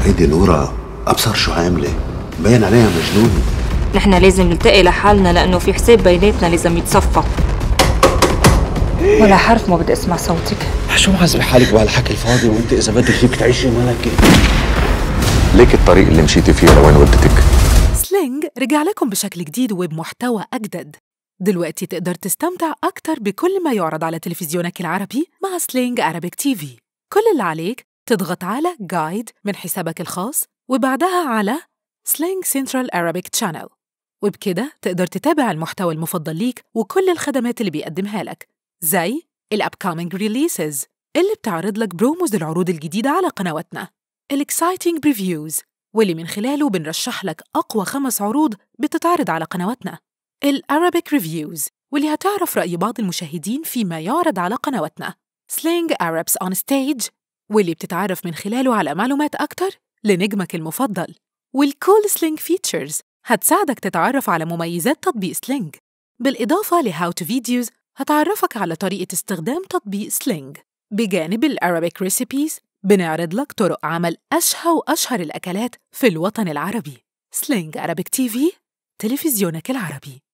هيدي نورا ابصر شو عامله باين عليها مجنونه نحن لازم نلتقي لحالنا لأنه في حساب بيناتنا لازم يتصفى ولا حرف ما بدي اسمع صوتك شو معذبة حالك بهالحكي الفاضي وانت اذا بدك فيك تعيشي ملكة ليك الطريق اللي مشيتي فيه لوين ودتك سلينج رجع لكم بشكل جديد وبمحتوى أجدد دلوقتي تقدر تستمتع أكتر بكل ما يعرض على تلفزيونك العربي مع سلينج أرابيك تي في كل اللي عليك تضغط على جايد من حسابك الخاص وبعدها على سلينج سنترال أرابيك تشانل وبكده تقدر تتابع المحتوى المفضل ليك وكل الخدمات اللي بيقدمها لك زي الأبكامينج ريليسز اللي بتعرض لك بروموز العروض الجديدة على قنواتنا الإكسايتنج بريفيوز واللي من خلاله بنرشح لك أقوى خمس عروض بتتعرض على قنواتنا الأرابيك ريفيوز واللي هتعرف رأي بعض المشاهدين فيما يعرض على قنواتنا سلينج أرابس أون ستيج واللي بتتعرف من خلاله على معلومات أكتر لنجمك المفضل والكول سلينج فيتشرز هتساعدك تتعرف على مميزات تطبيق سلينج بالإضافة لهاو تو فيديوز هتعرفك على طريقة استخدام تطبيق سلينج بجانب الأرابيك ريسيبيز بنعرض لك طرق عمل أشهى وأشهر الأكلات في الوطن العربي سلينج أرابيك تي في تلفزيونك العربي